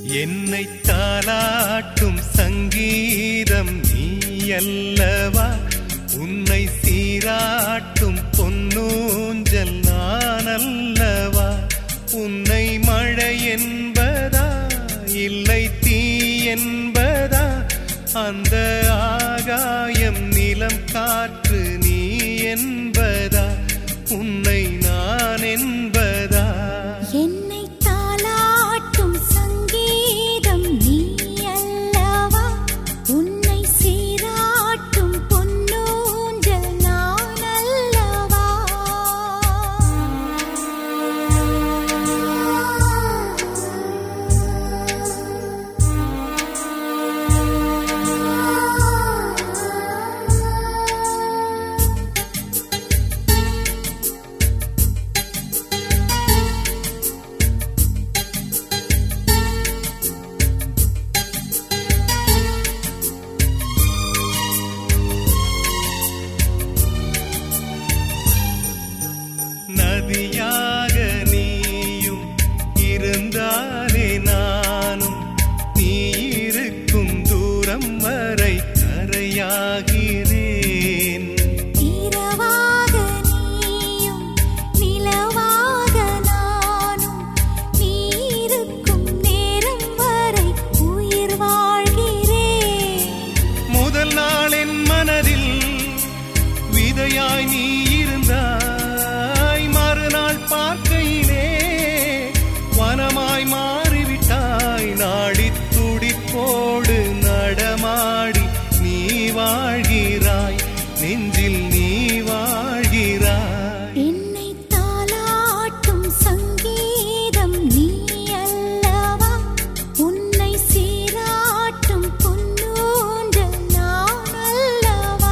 என்னை தாளாட்டும் சங்கீதம் நீ அல்லவா உன்னை சீராட்டும் பொன்னூஞ்சல் நான் அல்லவா உன்னை மழை என்பதா இல்லை தீ என்பதா அந்த ஆகாயம் நிலம் காற்று நீ என்பதா உன்னை நான் என்பதா என்னை தாளாட்டும் சங்கீதம் நீ அல்லவா உன்னை சீராட்டும் பொன்னூஞ்சல் நான் அல்லவா நதியாக நீயும் இருந்தாலே நானும் நீ இருக்கும் தூரம் வரை கரையாகிறேன் இரவாக நீயும் நிலவாக நானும் நீ இருக்கும் நேரம் வரை உயிர் வாழ்கிறேன் முதல் நாள் என் மனதில் விதையாய் நீ இருந்தாய் மறுநாள் பார்க்கையிலே வனமாய் மாறிவிட்டாய் நாடித் துடிப்போடு நடமாடி நீ வாழ்கிறாய் நெஞ்சில் நீ வாழ்கிறாய் என்னை தாளாட்டும் சங்கீதம் நீ அல்லவா உன்னை சீராட்டும் பொன்னூஞ்சல் நான் அல்லவா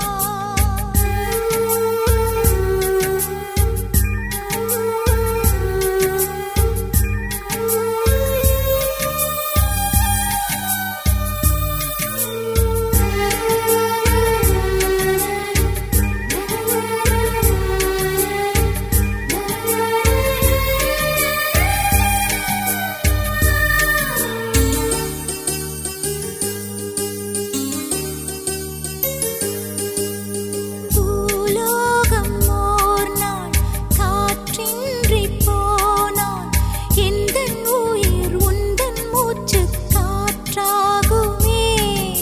பூலோகம் ஓர் நாள் காற்றின்றி போனால் எந்தன் உயிர் உந்தன் மூச்சு காற்றாகுமே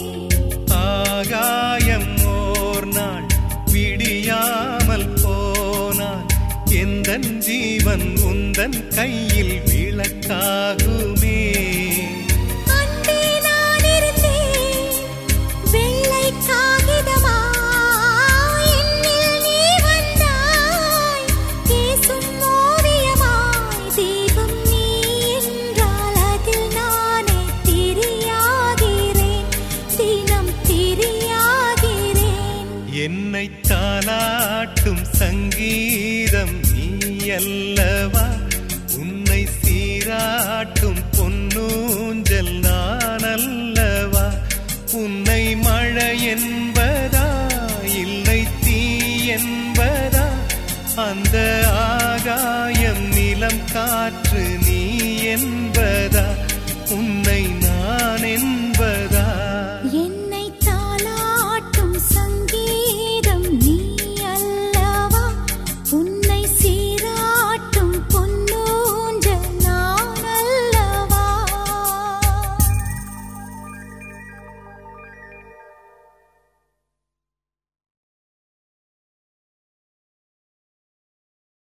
ஆகாயம் ஓர் நாள் விடியாமல் போனால் எந்தன் ஜீவன் உந்தன் கையில் விளக்காகுமே அன்பே நான் இருந்தேன் வெள்ளை காகிதமாய் என்னில் நீ வந்தாய் பேசும் ஓவியமாய் தீபம் நீ என்றால் அதில் நானே திரியாகிறேன் தினம் திரியாகிறேன் என்னை தாளாட்டும் சங்கீதம் நீ அல்லவா உன்னை சீராட்டும் பொன்னூஞ்சல் நான் அல்லவா உன்னை மழை என்பதா இல்லை தீ என்பதா அந்த ஆகாயம் நிலம் காற்று நீ என்பதா உன்னை